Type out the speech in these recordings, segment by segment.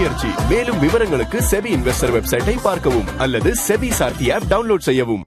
முயற்சி மேலும் விவரங்களுக்கு செபி இன்வெஸ்டர் வெப்சைட்டை பார்க்கவும் அல்லது செபி சார்த்தி ஆப் டவுன்லோட் செய்யவும்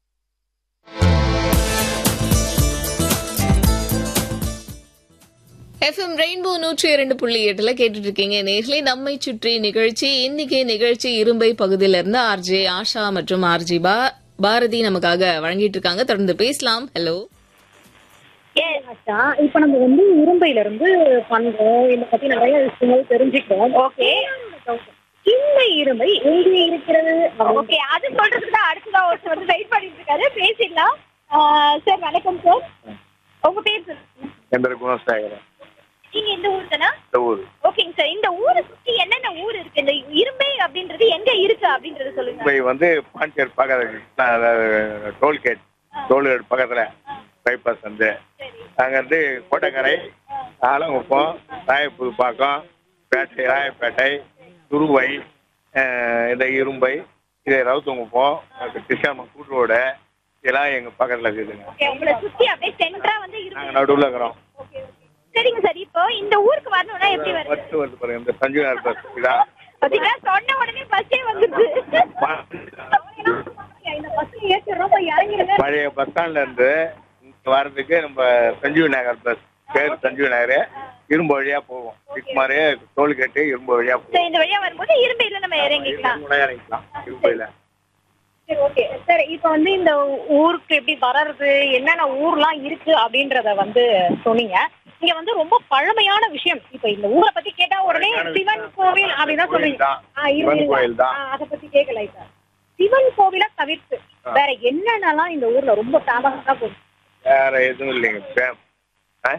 எஃப்எம் ரெயின்போ நூற்றி இரண்டு புள்ளி எட்டுல கேட்டுட்டு இருக்கீங்க நேர்களை நம்மை சுற்றி நிகழ்ச்சி இன்னைக்கு நிகழ்ச்சி இரும்பை பகுதியில இருந்து ஆர்ஜே ஆஷா மற்றும் ஆர்ஜி பா பாரதி நமக்காக வழங்கிட்டு இருக்காங்க தொடர்ந்து பேசலாம் ஹலோ ஆச்சா இப்ப நம்ம வந்து இரும்பையில இருந்து பண்றோம் இத பத்தி நிறைய விஷயங்கள் தெரிஞ்சுக்கிறோம் ஓகே இந்த இரும்பை எங்க இருக்கிறது ஓகே அது சொல்றதுக்கு தான் அடுத்ததா ஒருத்தர் வந்து வெயிட் பண்ணிட்டு இருக்காரு பேசிடலாம் சார் வணக்கம் சார் உங்க பேர் சொல்லுங்க என் பேர் குணசேகரன் நீங்க இந்த ஊர் தானா இந்த ஊர் ஓகேங்க சார் இந்த ஊரை சுத்தி என்னென்ன ஊர் இருக்கு இந்த இரும்பை அப்படின்றது எங்க இருக்கு அப்படின்றத சொல்லுங்க மும்பை வந்து பாண்டிச்சேரி பக்கத்தில் டோல்கேட் டோல்கேட் பக்கத்தில் பைபாஸ் வந்து அங்கேருந்து கோட்டக்கரை ஆலங்குப்பம் ராயப்புதுப்பாக்கம் பேட்டை ராயப்பேட்டை துருவை அஹ், இந்த இரும்பை இது ரவுத்தங்குப்பம் கிருஷ்ணாமன் கூட்டுரோடு இதெல்லாம் எங்கள் பக்கத்தில் இருக்குதுங்க ஓகே உங்களை சுத்தி அப்படியே சென்டரா வந்து நாங்கள் இருக்கு நடுவில் இருக்கிறோம் ஓகே ஓகே. சரிங்க சார் இப்போ இந்த ஊருக்கு வரணும்னா எப்படி வருது பஸ் வருது பாருங்க இந்த சஞ்சீவ் நகர் பஸ் இதான் பாத்தீங்களா சொன்ன உடனே பஸ்ஸே வந்துருது இந்த பஸ்ல ஏற்றுறோம் போய் இறங்கிடுங்க பழைய பஸ் ஸ்டாண்ட்ல இருந்து இங்க வர்றதுக்கு நம்ம சஞ்சீவ் நகர் பஸ் பேர் சஞ்சீவ் நகர் இரும்பு வழியா போவோம் இதுமாரி டோல்கேட்டு இரும்பு வழியா சரி போவோம் இந்த வழியா வரும்போது இரும்பையில நம்ம இறங்கிக்கலாம் இரும்பு வழியா இறங்கிக்கலாம் இரும்பையில சரி ஓகே சார் இப்ப வந்து இந்த ஊருக்கு எப்படி வர்றது என்னென்ன ஊர்லாம் இருக்கு அப்படின்றத வந்து சொன்னீங்க இங்க வந்து ரொம்ப பழமையான விஷயம் இப்ப இந்த ஊரை பத்தி கேட்டா உடனே சிவன் கோவில் அப்படின்னு தான் சொல்றீங்க தான். ஆ, இருங்க, சிவன் இருங்க. கோயில் தான். ஆ, அத பத்தி கேட்கல இப்ப சிவன் கோவிலை தவிர்த்து வேற என்னென்னலாம் இந்த ஊர்ல ரொம்ப ஃபேமஸா போகுது வேற எதுவும் இல்லைங்க ஃபேம் ஆ?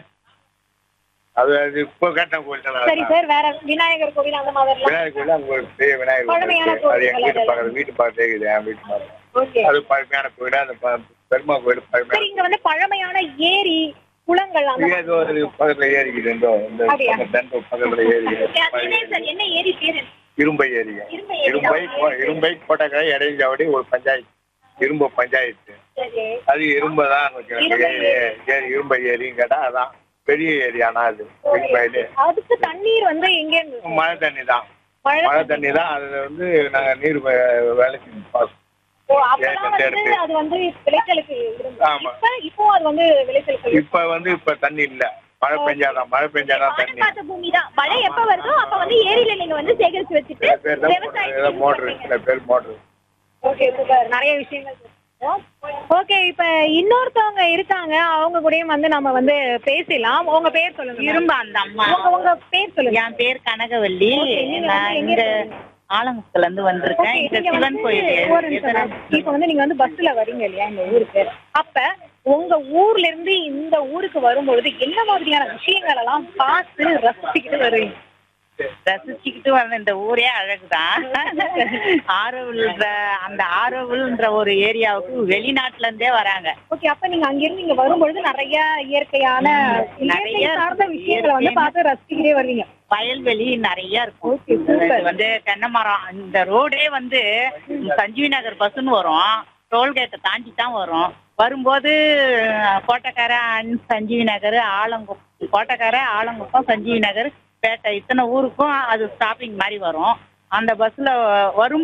அது அது இப்போ கட்டின கோயில் தானே சரி சார் வேற விநாயகர் கோவில் அந்த மாதிரிலாம் விநாயகர் கோயில் அங்க ஒரு பெரிய விநாயகர் கோயில் பழமையான இருக்கு. அது எங்க கோயில்கள் வீட்டு அதெல்லாம். பக்கத்துல வீட்டு பக்கத்துல இருக்குது என் வீட்டு பக்கத்துல ஓகே அது பழமையான கோயில் அந்த ப- பெருமா கோயில் சரி பழமையான இங்க வந்து பழமையான ஏரி குளங்கள் அந்த இங்க ஏதோ ஒரு பக்கத்துல ஏறிக்குது இந்த இந்த அப்படியா? பக்கத்துல பக்கத்துல ஏரி அது என்ன சார் என்ன ஏரி பேரு இரும்பை ஏரியா இரும்பை ஏரி. இரும்பை கோ- இரும்பை கோட்டக்கரை இடைஞ்சாவடி ஒரு பஞ்சாயத்து இரும்பு பஞ்சாயத்து சரி அது இரும்பை தான் இரும்பை ஏரி இரும்பை ஏரின்னு கேட்டா அதான் பெரிய ஏரியானா அது இரும்பையிலே அதுக்கு தண்ணீர் வந்து எங்க இருந்து மழை தண்ணி தான் மழை மழை தண்ணி தான் அதுல வந்து நாங்க நீர் வே- வேலைக்கு பாஸ் ஓ, அப்பெல்லாம் ஏகத்தை வந்து இருக்கு. அது வந்து விளைச்சலுக்கு இருந்தது ஆமா. இப்ப இப்போ அது வந்து விளைச்சலுக்கு இப்ப வந்து இப்ப தண்ணி இல்ல மழை பெஞ்சாதான் மழை பெஞ்சாதான் தண்ணி மழைக்காத்த பூமி தான் மழை எப்ப வருதோ அப்ப வந்து ஏரியில நீங்க வந்து சேகரிச்சு வச்சுட்டு சில பேர் தான் விவசாயத்துக்கு use மோட்டர் பண்றீங்க. சில பேர் மோட்டர் ஓகே சூப்பர் நிறைய விஷயங்கள் ஓகே இப்ப இன்னொருத்தவங்க இருக்காங்க அவங்க கூடயும் வந்து நம்ம வந்து பேசலாம் உங்க பேர் சொல்லுங்க இரும்பு அந்த அம்மா உங்க உங்க பேர் சொல்லுங்க என் பேர் கனகவல்லி Okay, நீங்க நான் வந்து எங்க இங்க இருக்கீங்க? ஆலங்குளத்துல இருந்து வந்திருக்கேன் Okay, இங்க நீங்க சிவன் வந்து கோயில் ஒரு நிமிஷம். இப்ப வந்து நீங்க வந்து பஸ்ல வரீங்க இல்லையா இந்த ஊருக்கு அப்ப உங்க ஊர்ல இருந்து இந்த ஊருக்கு வரும்பொழுது என்ன மாதிரியான விஷயங்கள் எல்லாம் பார்த்து ரசிச்சுக்கிட்டு வருவீங்க ரசிச்சுக்கிட்டு வந்த இந்த ஊரே அழகுதான் ஆரோவில்ன்ற அந்த ஆரோவில்ன்ற ஒரு ஏரியாவுக்கு வெளிநாட்டுல இருந்தே வராங்க ஓகே அப்ப நீங்க அங்கிருந்து இங்க வரும்பொழுது நிறைய இயற்கையான நிறைய இயற்கை சார்ந்த விஷயங்களை வந்து இயற்கையான- பார்த்து ரசிச்சுக்கிட்டே வருவீங்க வயல்வெளி நிறைய இருக்கும் Okay, super. இது வந்து தென்னை மரம் இந்த ரோடே வந்து சஞ்சீவி நகர் பஸ்ன்னு வரும் டோல்கேட்டை தாண்டி தான் வரும் வரும்போது கோட்டக்கரை அண்ட் சஞ்சீவி நகர் ஆலங்குப்பம் கோட்டக்கரை ஆலங்குப்பம் சஞ்சீவி நகர் பேட்டை இத்தனை ஊருக்கும் அது ஸ்டாப்பிங் மாதிரி வரும் அந்த பஸ்ல வரும்